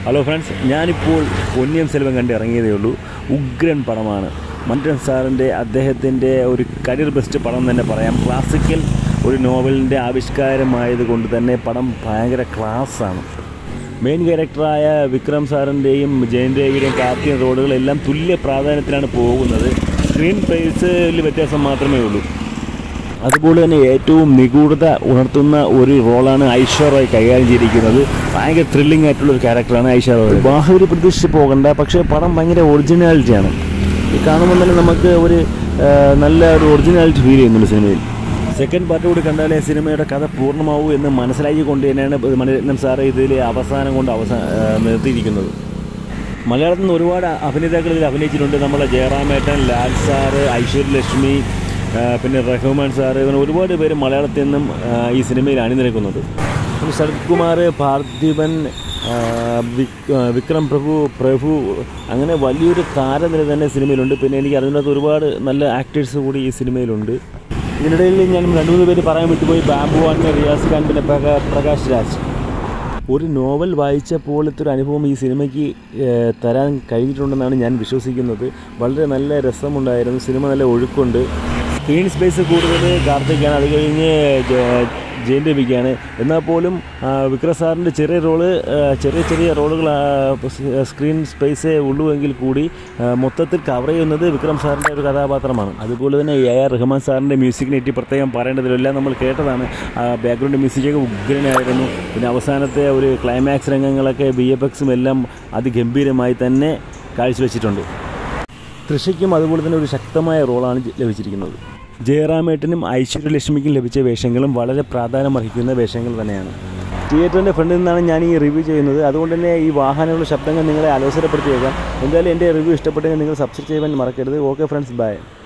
hello friends ഞാനിപ്പോൾ പൊന്നിയം സെൽവം കണ്ട് ഇറങ്ങിയതേ ഉള്ളൂ ഉഗ്രൻ പടമാണ് മന്റൻ സാറിൻ്റെ അദ്ദേഹത്തിൻ്റെ ഒരു കരിയർ ബെസ്റ്റ് പടം തന്നെ പറയാം ക്ലാസിക്കൽ ഒരു നോവലിൻ്റെ ആവിഷ്കാരമായത് കൊണ്ട് തന്നെ പടം ഭയങ്കര ക്ലാസ്സാണ് മെയിൻ ക്യാരക്ടറായ വിക്രം സാറിൻ്റെയും ജയൻ രവിയുടെയും കാർത്തികൻ റോഡുകളെല്ലാം തുല്യ പ്രാധാന്യത്തിലാണ് പോകുന്നത് സ്ക്രീൻ പ്രൈസിൽ വ്യത്യാസം മാത്രമേ ഉള്ളൂ അതുപോലെ തന്നെ ഏറ്റവും നിഗൂഢത ഉണർത്തുന്ന ഒരു റോളാണ് ഐശ്വര്യ റോയ് കൈകാര്യം ചെയ്തിരിക്കുന്നത് ഭയങ്കര ത്രില്ലിംഗ് ആയിട്ടുള്ള ഒരു ക്യാരക്ടറാണ് ഐശ്വര്യ റോയ് ബാഹുബലി പ്രതീക്ഷിച്ച് പോകണ്ട പക്ഷേ പടം ഭയങ്കര ഒറിജിനാലിറ്റിയാണ് ഈ കാണുമ്പോൾ തന്നെ നമുക്ക് ഒരു ആ, നല്ല ഒരു ഒറിജിനാലിറ്റി ഫീൽ ചെയ്യുന്നുണ്ട് സിനിമയിൽ സെക്കൻഡ് പാർട്ട് കൂടി കണ്ടാലേ സിനിമയുടെ കഥ പൂർണ്ണമാവൂ എന്ന് മനസ്സിലാക്കിക്കൊണ്ട് തന്നെയാണ് മണിരത്നം സാറ് ഇതിൽ അവസാനം കൊണ്ട് അവസാന നിർത്തിയിരിക്കുന്നത് മലയാളത്തിൽ നിന്ന് ഒരുപാട് അഭിനേതാക്കൾ ഇതിൽ അഭിനയിച്ചിട്ടുണ്ട് നമ്മളെ ജയറാമേട്ടൻ ലാൽ സാറ് ഐശ്വര്യലക്ഷ്മി ആ, പിന്നെ റഹ്മാൻ സാറ് അങ്ങനെ ഒരുപാട് പേര് മലയാളത്തിൽ നിന്നും ആ, ഈ സിനിമയിൽ അണിനിരക്കുന്നുണ്ട് പിന്നെ ശരത് കുമാർ പാർത്ഥിപൻ ആ, വിക്- ആ, വിക്രം പ്രഭു പ്രഭു അങ്ങനെ വലിയൊരു താരനിര തന്നെ സിനിമയിലുണ്ട് പിന്നെ എനിക്ക് അതിനകത്ത് ഒരുപാട് നല്ല ആക്ടേഴ്സ് കൂടി ഈ സിനിമയിലുണ്ട് ഇതിനിടയിൽ ഞാൻ രണ്ട് മൂന്ന് പേര് പറയാൻ വിട്ടുപോയി ബാബു ആൻഡ് റിയാസ് ഖാൻ പിന്നെ പ്രകാ- പ്രകാശ് രാജ് ഒരു നോവൽ വായിച്ച പോലത്തെ ഒരു അനുഭവം ഈ സിനിമയ്ക്ക് ഏഹ്, തരാൻ കഴിഞ്ഞിട്ടുണ്ടെന്നാണ് ഞാൻ വിശ്വസിക്കുന്നത് വളരെ നല്ല രസമുണ്ടായിരുന്നു സിനിമ നല്ല ഒഴുക്കുണ്ട് സ്ക്രീൻ സ്പേസ് കൂടുതൽ കാർത്തിക്കാണ് അത് കഴിഞ്ഞ് ജ- ജയൻ രവിക്കാണ് എന്നാൽ പോലും ആ, വിക്രം സാറിൻ്റെ ചെറിയ റോള് ആ, ചെറിയ ചെറിയ റോളുകൾ സ്ക്രീൻ സ്പേസേ ഉള്ളൂ എങ്കിൽ കൂടി ആ, മൊത്തത്തിൽ കവർ ചെയ്യുന്നത് വിക്രം സാറിൻ്റെ ഒരു കഥാപാത്രമാണ് അതുപോലെ തന്നെ എ ആർ റഹ്മാൻ സാറിൻ്റെ മ്യൂസിക്കിനെ പറ്റി പ്രത്യേകം പറയേണ്ടതില്ല നമ്മൾ കേട്ടതാണ് ബാക്ക്ഗ്രൗണ്ട് മ്യൂസിക്കൊക്കെ ഉഗ്രനായിരുന്നു പിന്നെ അവസാനത്തെ ഒരു ക്ലൈമാക്സ് രംഗങ്ങളൊക്കെ ബി എഫ് എക്സും എല്ലാം അതിഗംഭീരമായി തന്നെ കാഴ്ചവെച്ചിട്ടുണ്ട് തൃഷയ്ക്കും അതുപോലെ തന്നെ ഒരു ശക്തമായ റോളാണ് ജ- ലഭിച്ചിരിക്കുന്നത് ജയറാമേട്ടനും ഐശ്വര്യലക്ഷ്മിക്കും ലഭിച്ച വേഷങ്ങളും വളരെ പ്രാധാന്യമർഹിക്കുന്ന വേഷങ്ങൾ തന്നെയാണ് തിയേറ്ററിൻ്റെ ഫ്രണ്ടിൽ നിന്നാണ് ഞാൻ ഈ റിവ്യൂ ചെയ്യുന്നത് അതുകൊണ്ട് തന്നെ ഈ വാഹനങ്ങളുടെ ശബ്ദങ്ങൾ നിങ്ങളെ അലോസരപ്പെടുത്തിയേക്കാം എന്തായാലും എൻ്റെ റിവ്യൂ ഇഷ്ടപ്പെട്ടെങ്കിൽ നിങ്ങൾ സബ്സ്ക്രൈബ് ചെയ്യാൻ മറക്കരുത് ഓക്കെ ഫ്രണ്ട്സ് ബൈ